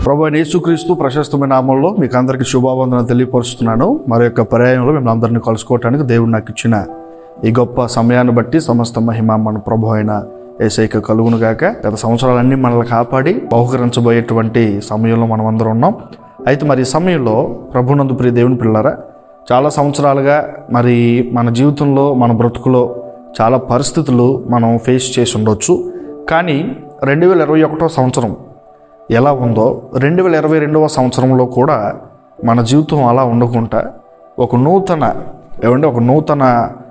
ప్రభు అయిన యేసుక్రీస్తు ప్రశస్తమైన నామంలో మీకు అందరికీ శుభావందన తెలియపరుస్తున్నాను మరి యొక్క పర్యాయంలో మేము అందరినీ కలుసుకోవటానికి దేవుడు నాకు ఇచ్చిన ఈ గొప్ప సమయాన్ని బట్టి సమస్త మహిమ మన ప్రభు అయిన ఏసైక కలుగును గాక గత సంవత్సరాలన్నీ మనల్ని కాపాడి బహుకరించబోయేటువంటి సమయంలో మనం అందరం ఉన్నాం అయితే మరి ఈ సమయంలో ప్రభునందు ప్రియ దేవుని పిల్లరా చాలా సంవత్సరాలుగా మరి మన జీవితంలో మన బ్రతుకులో చాలా పరిస్థితులు మనం ఫేస్ చేసి ఉండొచ్చు కానీ రెండు వేల ఇరవై ఒకటో సంవత్సరం ఎలా ఉందో రెండు వేల ఇరవై రెండవ సంవత్సరంలో కూడా మన జీవితం అలా ఉండకుండా ఒక నూతన ఏమంటే ఒక నూతన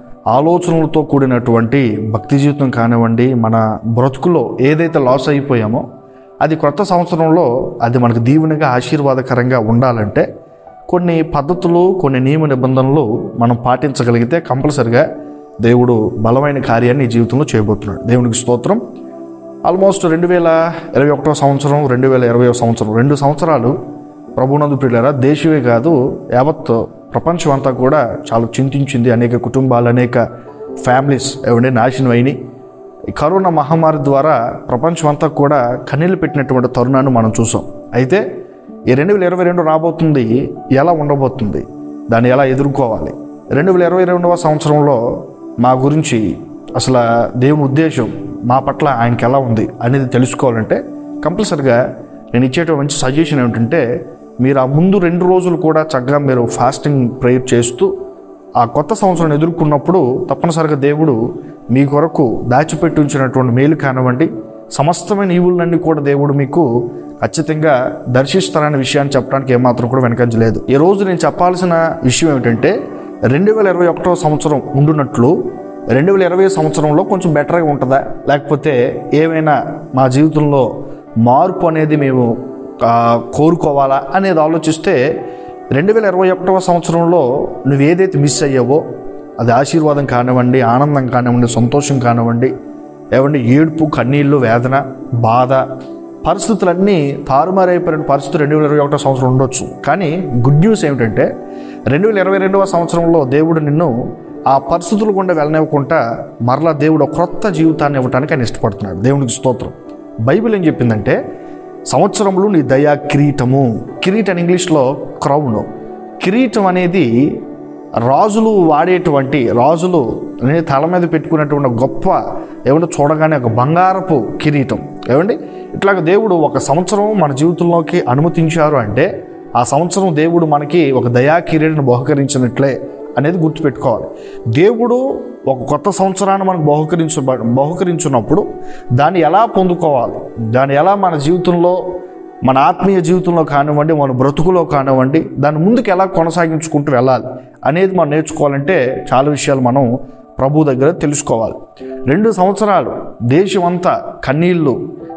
ఆలోచనలతో కూడినటువంటి భక్తి జీవితం కానివ్వండి మన బ్రతుకులో ఏదైతే లాస్ అయిపోయామో అది కొత్త సంవత్సరంలో అది మనకు దీవెనగా ఆశీర్వాదకరంగా ఉండాలంటే కొన్ని పద్ధతులు కొన్ని నియమ నిబంధనలు మనం పాటించగలిగితే కంపల్సరిగా దేవుడు బలమైన కార్యాన్ని ఈ జీవితంలో చేయబోతున్నాడు దేవునికి స్తోత్రం ఆల్మోస్ట్ రెండు వేల ఇరవై ఒకటో సంవత్సరం రెండు వేల ఇరవై సంవత్సరం రెండు సంవత్సరాలు ప్రభునందు పిల్లరా దేశమే కాదు యావత్ ప్రపంచం అంతా కూడా చాలా చింతించింది అనేక కుటుంబాలు అనేక ఫ్యామిలీస్ ఏమంటే నాశనం అయినాయి ఈ కరోనా మహమ్మారి ద్వారా ప్రపంచం అంతా కూడా కన్నీళ్ళు పెట్టినటువంటి తరుణాన్ని మనం చూసాం అయితే ఈ రెండు వేల ఇరవై రెండు రాబోతుంది ఎలా ఉండబోతుంది దాన్ని ఎలా ఎదుర్కోవాలి రెండు వేల ఇరవై రెండవ సంవత్సరంలో మా గురించి అసలు దేవుని ఉద్దేశం మా పట్ల ఆయనకి ఎలా ఉంది అనేది తెలుసుకోవాలంటే కంపల్సరిగా నేను ఇచ్చేట మంచి సజెషన్ ఏమిటంటే మీరు ఆ ముందు రెండు రోజులు కూడా చక్కగా మీరు ఫాస్టింగ్ ప్రేయర్ చేస్తూ ఆ కొత్త సంవత్సరం ఎదుర్కొన్నప్పుడు తప్పనిసరిగా దేవుడు మీ కొరకు దాచిపెట్టి ఉంచినటువంటి మేలు కానివ్వండి సమస్తమైన ఈవులన్నీ కూడా దేవుడు మీకు ఖచ్చితంగా దర్శిస్తారనే విషయాన్ని చెప్పడానికి ఏమాత్రం కూడా వెనకంజలేదు ఈ రోజు నేను చెప్పాల్సిన విషయం ఏమిటంటే రెండు వేల ఇరవై ఒకటో సంవత్సరం ఉండునట్లు రెండు వేల ఇరవై సంవత్సరంలో కొంచెం బెటర్గా ఉంటుందా లేకపోతే ఏమైనా మా జీవితంలో మార్పు అనేది మేము ఆ, కోరుకోవాలా అనేది ఆలోచిస్తే రెండు వేల ఇరవై ఒకటవ సంవత్సరంలో నువ్వు ఏదైతే మిస్ అయ్యావో అది ఆశీర్వాదం కానివ్వండి ఆనందం కానివ్వండి సంతోషం కానివ్వండి ఏమండి ఏడుపు కన్నీళ్ళు వేదన బాధ పరిస్థితులన్నీ తారుమారైపోయిన పరిస్థితులు రెండు వేల ఇరవై ఒకటో సంవత్సరం ఉండొచ్చు కానీ గుడ్ న్యూస్ ఏమిటంటే రెండు వేల ఇరవై రెండవ సంవత్సరంలో దేవుడు నిన్ను ఆ పరిస్థితులు గుండా వెళ్ళనివ్వకుండా మరలా దేవుడు ఒక క్రొత్త జీవితాన్ని ఇవ్వడానికి ఆయన ఇష్టపడుతున్నాడు దేవునికి స్తోత్రం బైబిల్ ఏం చెప్పిందంటే సంవత్సరంలో నీ దయా కిరీటము కిరీట్ అని ఇంగ్లీష్లో క్రౌన్ కిరీటం అనేది రాజులు వాడేటువంటి రాజులు అనేది తల మీద పెట్టుకున్నటువంటి గొప్ప ఏమంటే చూడగానే ఒక బంగారపు కిరీటం ఏమండి ఇట్లాగ దేవుడు ఒక సంవత్సరం మన జీవితంలోకి అనుమతించారు అంటే ఆ సంవత్సరం దేవుడు మనకి ఒక దయా కిరీటను బహుకరించినట్లే అనేది గుర్తుపెట్టుకోవాలి దేవుడు ఒక కొత్త సంవత్సరాన్ని మనకు బహుకరించ బహుకరించినప్పుడు దాన్ని ఎలా పొందుకోవాలి దాన్ని ఎలా మన జీవితంలో మన ఆత్మీయ జీవితంలో కానివ్వండి మన బ్రతుకులో కానివ్వండి దాన్ని ముందుకు ఎలా కొనసాగించుకుంటూ వెళ్ళాలి అనేది మనం నేర్చుకోవాలంటే చాలా విషయాలు మనం ప్రభు దగ్గర తెలుసుకోవాలి రెండు సంవత్సరాలు దేశం అంతా కన్నీళ్ళు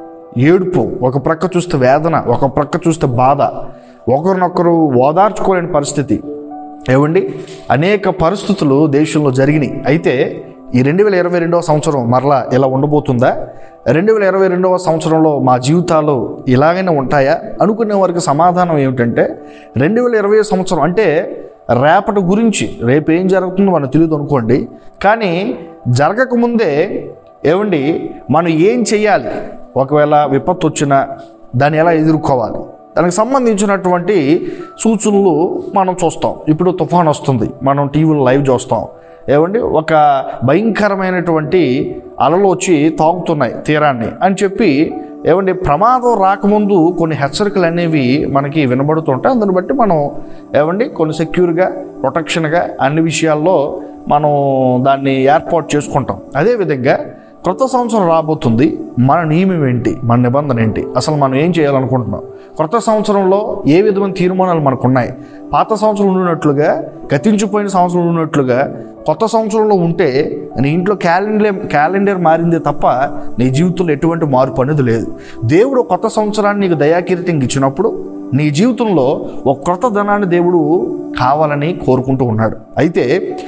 ఏడుపు ఒక ప్రక్క చూస్తే వేదన ఒక ప్రక్క చూస్తే బాధ ఒకరినొకరు ఓదార్చుకోలేని పరిస్థితి ఏమండి అనేక పరిస్థితులు దేశంలో జరిగినాయి అయితే ఈ రెండు వేల ఇరవై రెండవ సంవత్సరం మరలా ఇలా ఉండబోతుందా రెండు వేల ఇరవై రెండవ సంవత్సరంలో మా జీవితాలు ఇలాగైనా ఉంటాయా అనుకునే వారికి సమాధానం ఏమిటంటే రెండు వేల ఇరవై సంవత్సరం అంటే రేపటి గురించి రేపు ఏం జరుగుతుందో మనకు తెలియదు అనుకోండి కానీ జరగకముందే ఏమండి మనం ఏం చేయాలి ఒకవేళ విపత్తు వచ్చినా దాన్ని ఎలా ఎదుర్కోవాలి దానికి సంబంధించినటువంటి సూచనలు మనం చూస్తాం ఇప్పుడు తుఫాన్ వస్తుంది మనం టీవీలో లైవ్ చూస్తాం ఏమండి ఒక భయంకరమైనటువంటి అలలు వచ్చి తాగుతున్నాయి తీరాన్ని అని చెప్పి ఏమండి ప్రమాదం రాకముందు కొన్ని హెచ్చరికలు అనేవి మనకి వినబడుతుంటాయి అందుని బట్టి మనం ఏమండి కొన్ని సెక్యూర్గా ప్రొటెక్షన్గా అన్ని విషయాల్లో మనం దాన్ని ఏర్పాటు చేసుకుంటాం అదేవిధంగా క్రొత్త సంవత్సరం రాబోతుంది మన నియమం ఏంటి మన నిబంధన ఏంటి అసలు మనం ఏం చేయాలనుకుంటున్నాం క్రొత్త సంవత్సరంలో ఏ విధమైన తీర్మానాలు మనకు ఉన్నాయి పాత సంవత్సరం ఉన్నట్లుగా గతించిపోయిన సంవత్సరం ఉన్నట్లుగా కొత్త సంవత్సరంలో ఉంటే నీ ఇంట్లో క్యాలెండర్ క్యాలెండర్ మారిందే తప్ప నీ జీవితంలో ఎటువంటి మార్పు అనేది లేదు దేవుడు కొత్త సంవత్సరాన్ని నీకు దయాకీర్తికి ఇచ్చినప్పుడు నీ జీవితంలో ఒక క్రొత్త ధనాన్ని దేవుడు కావాలని కోరుకుంటూ ఉన్నాడు అయితే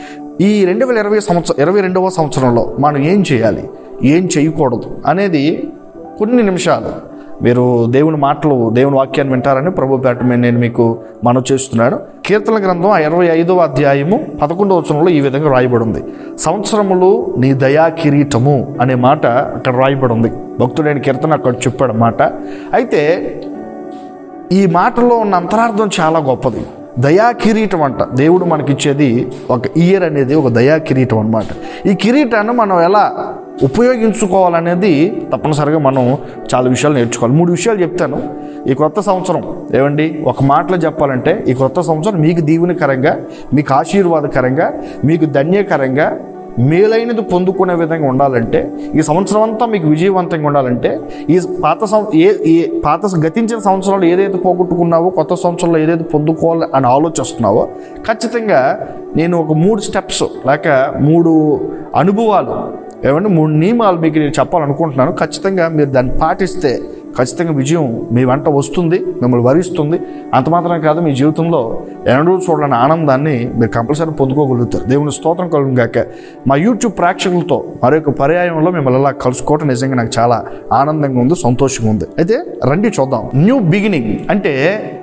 ఈ రెండు వేల ఇరవై సంవత్సరం ఇరవై రెండవ సంవత్సరంలో మనం ఏం చేయాలి ఏం చేయకూడదు అనేది కొన్ని నిమిషాలు మీరు దేవుని మాటలు దేవుని వాక్యాన్ని వింటారని ప్రభు పేట మీద నేను మీకు మనవి చేస్తున్నాను కీర్తన గ్రంథం ఆ ఇరవై ఐదవ అధ్యాయము పదకొండవ వచనంలో ఈ విధంగా రాయబడి ఉంది సంవత్సరములు నీ దయా కిరీటము అనే మాట అక్కడ రాయబడి ఉంది భక్తుడైన కీర్తన అక్కడ చెప్పాడు మాట అయితే ఈ మాటలో ఉన్న అంతరార్థం చాలా గొప్పది దయా కిరీటం అంట దేవుడు మనకిచ్చేది ఒక ఇయర్ అనేది ఒక దయా కిరీటం అనమాట ఈ కిరీటాన్ని మనం ఎలా ఉపయోగించుకోవాలనేది తప్పనిసరిగా మనం చాలా విషయాలు నేర్చుకోవాలి మూడు విషయాలు చెప్తాను ఈ కొత్త సంవత్సరం ఏమండి ఒక మాటలో చెప్పాలంటే ఈ కొత్త సంవత్సరం మీకు దీవెనకరంగా మీకు ఆశీర్వాదకరంగా మీకు ధన్యకరంగా మేలైనది పొందుకునే విధంగా ఉండాలంటే ఈ సంవత్సరం అంతా మీకు విజయవంతంగా ఉండాలంటే ఈ పాత సం ఏ ఏ పాత గతించిన సంవత్సరంలో ఏదైతే పోగొట్టుకున్నావో కొత్త సంవత్సరంలో ఏదైతే పొందుకోవాలి అని ఆలోచిస్తున్నావో ఖచ్చితంగా నేను ఒక మూడు స్టెప్స్ లేక మూడు అనుభవాలు ఏమంటే మూడు నియమాలు మీకు నేను చెప్పాలనుకుంటున్నాను ఖచ్చితంగా మీరు దాన్ని పాటిస్తే ఖచ్చితంగా విజయం మీ వెంట వస్తుంది మిమ్మల్ని వరిస్తుంది అంత మాత్రమే కాదు మీ జీవితంలో ఎన్నడూ చూడలేని ఆనందాన్ని మీరు కంపల్సరీ పొందుకోగలుగుతారు దేవుని స్తోత్రం కలుగు గాక మా యూట్యూబ్ ప్రేక్షకులతో మరొక పర్యాయంలో మిమ్మల్ని అలా కలుసుకోవటం నిజంగా నాకు చాలా ఆనందంగా ఉంది సంతోషంగా ఉంది అయితే రండి చూద్దాం న్యూ బిగినింగ్ అంటే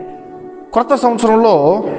కొత్త సంవత్సరంలో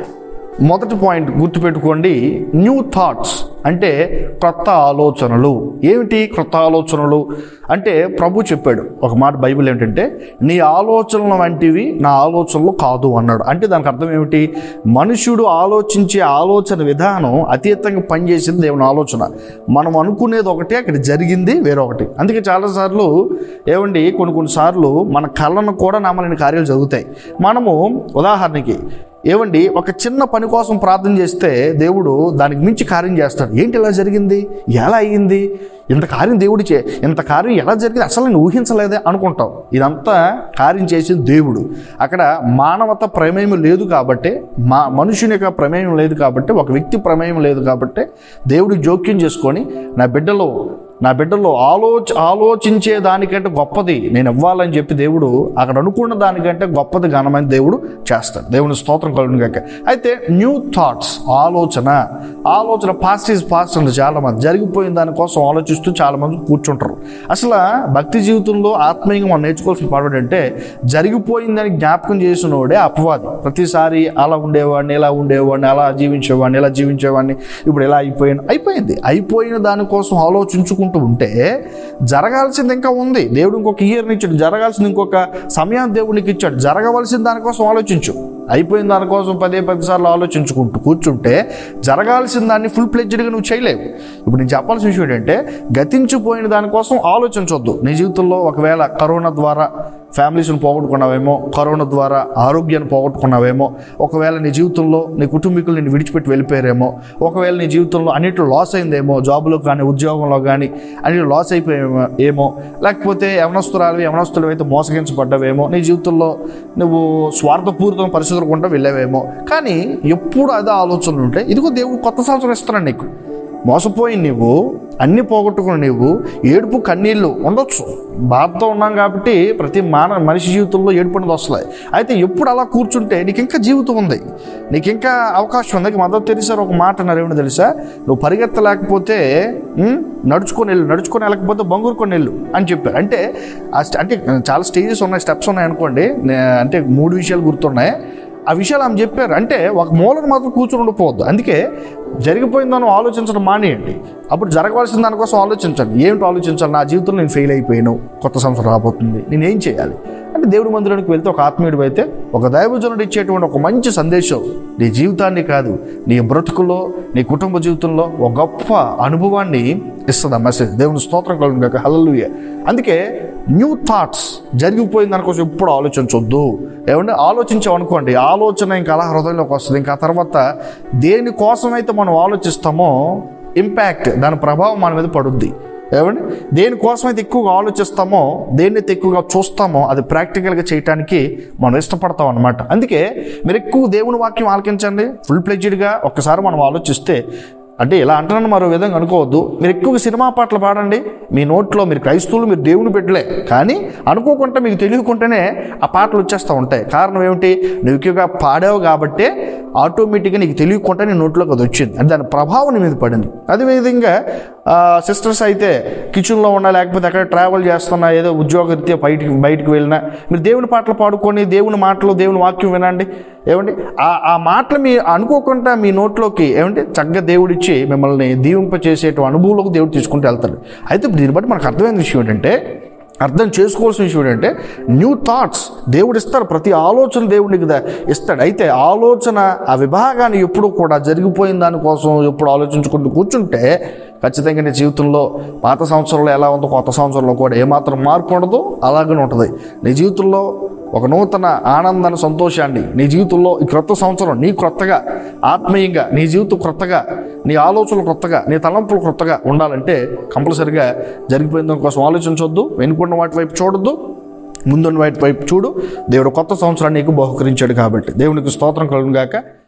మొదటి పాయింట్ గుర్తుపెట్టుకోండి న్యూ థాట్స్ అంటే క్రొత్త ఆలోచనలు ఏమిటి క్రొత్త ఆలోచనలు అంటే ప్రభు చెప్పాడు ఒక మాట బైబిల్ ఏంటంటే నీ ఆలోచనలు వంటివి నా ఆలోచనలు కాదు అన్నాడు అంటే దానికి అర్థం ఏమిటి మనుషుడు ఆలోచించే ఆలోచన విధానం అతీతంగా పనిచేసింది దేవుని ఆలోచన మనం అనుకునేది ఒకటి అక్కడ జరిగింది వేరొకటి అందుకే చాలాసార్లు ఏమండి కొన్ని కొన్నిసార్లు మన కళ్ళను కూడా నమ్మలేని కార్యాలు జరుగుతాయి మనము ఉదాహరణకి ఏమండి ఒక చిన్న పని కోసం ప్రార్థన చేస్తే దేవుడు దానికి మించి కార్యం చేస్తాడు ఏంటి ఇలా జరిగింది ఎలా అయ్యింది ఇంత కార్యం దేవుడు చే ఇంత కార్యం ఎలా జరిగింది అసలు నేను ఊహించలేదే అనుకుంటాం ఇదంతా కార్యం చేసింది దేవుడు అక్కడ మానవత ప్రమేయం లేదు కాబట్టి మా మనుషుని యొక్క ప్రమేయం లేదు కాబట్టి ఒక వ్యక్తి ప్రమేయం లేదు కాబట్టి దేవుడు జోక్యం చేసుకొని నా బిడ్డలో నా బిడ్డలో ఆలోచ ఆలోచించే దానికంటే గొప్పది నేను ఇవ్వాలని చెప్పి దేవుడు అక్కడ అనుకున్న దానికంటే గొప్పది ఘనమైన దేవుడు చేస్తాడు దేవుని స్తోత్రం కలుగును కాక అయితే న్యూ థాట్స్ ఆలోచన ఆలోచన పాస్ట్ ఈజ్ పాస్ట్ అంటే చాలా మంది జరిగిపోయిన దానికోసం ఆలోచిస్తూ చాలా మంది కూర్చుంటారు అసలు భక్తి జీవితంలో ఆత్మీయంగా మనం నేర్చుకోవాల్సిన పాడు అంటే జరిగిపోయిందని జ్ఞాపకం చేసినోడే అపవాది ప్రతిసారి అలా ఉండేవాడిని ఇలా ఉండేవాడిని అలా జీవించేవాడిని ఇలా జీవించేవాడిని ఇప్పుడు ఎలా అయిపోయాను అయిపోయింది అయిపోయిన దానికోసం ఆలోచించుకుంటూ ఉంటే జరగాల్సింది ఇంకా ఉంది దేవుడు ఇంకొక ఇయర్ని ఇచ్చాడు జరగాల్సింది ఇంకొక సమయాన్ని దేవునికి ఇచ్చాడు జరగవలసిన దానికోసం ఆలోచించు అయిపోయిన దానికోసం పదే పది సార్లు ఆలోచించుకుంటూ కూర్చుంటే జరగాల్సిన దాన్ని ఫుల్ ప్లెడ్జ్డ్గా నువ్వు చేయలేవు ఇప్పుడు నేను చెప్పాల్సిన విషయం ఏంటంటే గతించిపోయిన దానికోసం ఆలోచించొద్దు నీ జీవితంలో ఒకవేళ కరోనా ద్వారా ఫ్యామిలీస్ని పోగొట్టుకున్నావేమో కరోనా ద్వారా ఆరోగ్యాన్ని పోగొట్టుకున్నావేమో ఒకవేళ నీ జీవితంలో నీ కుటుంబీకులు నేను విడిచిపెట్టి వెళ్ళిపోయారేమో ఒకవేళ నీ జీవితంలో అన్నింటిలో లాస్ అయిందేమో జాబ్లో కానీ ఉద్యోగంలో కానీ అన్నింటిలో లాస్ అయిపోయేమో ఏమో లేకపోతే యవనస్తురాలు యవనస్తులు అయితే మోసగించబడ్డావేమో నీ జీవితంలో నువ్వు స్వార్థపూరితం పరిస్థితులు కూడా వెళ్ళావేమో కానీ ఎప్పుడు అదే ఆలోచనలు ఉంటే ఇదిగో దేవుడు కొత్త సంవత్సరం ఇస్తున్నాడు నీకు మోసపోయి నీవు అన్ని పోగొట్టుకుని నీవు ఏడుపు కన్నీళ్ళు ఉండొచ్చు బాధతో ఉన్నాం కాబట్టి ప్రతి మాన మనిషి జీవితంలో ఏడుపు అనేది వస్తుంది అయితే ఎప్పుడు అలా కూర్చుంటే నీకు ఇంకా జీవితం ఉంది నీకు ఇంకా అవకాశం ఉంది మదర్ తెరిసారు ఒక మాట అన్నారు ఏమిటో తెలుసా నువ్వు పరిగెత్తలేకపోతే ఉమ్, నడుచుకొని వెళ్ళు నడుచుకొని వెళ్ళకపోతే బంగురుకొని వెళ్ళు అని చెప్పారు అంటే ఆ స్ట- అంటే చాలా స్టేజెస్ ఉన్నాయి స్టెప్స్ ఉన్నాయి అనుకోండి నే- అంటే మూడు విషయాలు గుర్తున్నాయి ఆ విషయాలు ఆమె చెప్పారు అంటే ఒక మూలను మాత్రం కూర్చొని ఉండిపోవద్దు అందుకే జరిగిపోయిందని ఆలోచించడం మానేయండి అప్పుడు జరగవలసిన దానికోసం ఆలోచించండి ఏమిటి ఆలోచించాలి నా జీవితంలో నేను ఫెయిల్ అయిపోయాను కొత్త సంవత్సరం రాబోతుంది నేను ఏం చేయాలి అంటే దేవుడి మందిరానికి వెళ్తే ఒక ఆత్మీయుడు అయితే ఒక దైవజనుడు ఇచ్చేటువంటి ఒక మంచి సందేశం నీ జీవితాన్ని కాదు నీ బ్రతుకులో నీ కుటుంబ జీవితంలో ఒక గొప్ప అనుభవాన్ని ఇస్తుంది ఆ మెసేజ్ దేవుని స్తోత్రం కలుగును కాక హల్లెలూయా అందుకే న్యూ థాట్స్ జరిగిపోయిన దానికోసం ఎప్పుడు ఆలోచించొద్దు ఏమంటే ఆలోచించామనుకోండి ఆలోచన ఇంకా అలా హృదయంలోకి వస్తుంది ఇంకా ఆ తర్వాత దేనికోసమైతే మనం ఆలోచిస్తామో ఇంపాక్ట్ దాని ప్రభావం మన మీద పడుద్ది ఏమండి దేనికోసం అయితే ఎక్కువగా ఆలోచిస్తామో దేన్నైతే ఎక్కువగా చూస్తామో అది ప్రాక్టికల్గా చేయటానికి మనం ఇష్టపడతాం అనమాట అందుకే మీరు ఎక్కువ దేవుని వాక్యం ఆలకించండి ఫుల్ ప్లెడ్జ్డ్గా ఒక్కసారి మనం ఆలోచిస్తే అంటే ఇలా అంటున్నాను మరో విధంగా అనుకోవద్దు మీరు ఎక్కువగా సినిమా పాటలు పాడండి మీ నోట్లో మీరు క్రైస్తవులు మీరు దేవుని బిడ్డలే కానీ అనుకోకుండా మీకు తెలియకుండానే ఆ పాటలు వచ్చేస్తూ ఉంటాయి కారణం ఏమిటి నువ్వు ఎక్కువగా పాడావు కాబట్టే ఆటోమేటిక్గా నీకు తెలియకుండా నీ నోట్లోకి అది వచ్చింది అంటే దాని ప్రభావం నీ మీద పడింది అదేవిధంగా సిస్టర్స్ అయితే కిచెన్లో ఉన్నా లేకపోతే అక్కడ ట్రావెల్ చేస్తున్నా ఏదో ఉద్యోగరీత్యా బయటికి బయటికి వెళ్ళినా మీరు దేవుని పాటలు పాడుకొని దేవుని మాటలు దేవుని వాక్యం వినండి ఏమండి ఆ ఆ మాటలు మీ అనుకోకుండా మీ నోట్లోకి ఏమంటే చక్కగా దేవుడిచ్చి మిమ్మల్ని దీవింప చేసేటువంటి అనుభవంలోకి దేవుడు తీసుకుంటూ వెళ్తాడు అయితే ఇప్పుడు దీన్ని బట్టి మనకు అర్థమైన విషయం ఏంటంటే అర్థం చేసుకోవాల్సిన విషయం ఏంటంటే న్యూ థాట్స్ దేవుడు ఇస్తాడు ప్రతి ఆలోచన దేవుడికి దా- ఇస్తాడు అయితే ఆలోచన ఆ విభాగాన్ని ఎప్పుడు కూడా జరిగిపోయిన దానికోసం ఎప్పుడు ఆలోచించుకుంటూ కూర్చుంటే ఖచ్చితంగా నీ జీవితంలో పాత సంవత్సరంలో ఎలా ఉందో కొత్త సంవత్సరంలో కూడా ఏమాత్రం మార్పు ఉండదు అలాగనే ఉంటుంది నీ జీవితంలో ఒక నూతన ఆనందాన్ని సంతోషాన్ని నీ జీవితంలో ఈ క్రొత్త సంవత్సరం నీ క్రొత్తగా ఆత్మీయంగా నీ జీవితం క్రొత్తగా నీ ఆలోచనలు క్రొత్తగా నీ తలంపులు క్రొత్తగా ఉండాలంటే కంపల్సరిగా జరిగిపోయిన దానికోసం ఆలోచించొద్దు వెనుకున్న వాటి వైపు చూడొద్దు ముందున్న వాటి వైపు చూడు దేవుడు కొత్త సంవత్సరాన్ని నీకు బహుకరించాడు కాబట్టి దేవునికి స్తోత్రం కలుగును గాక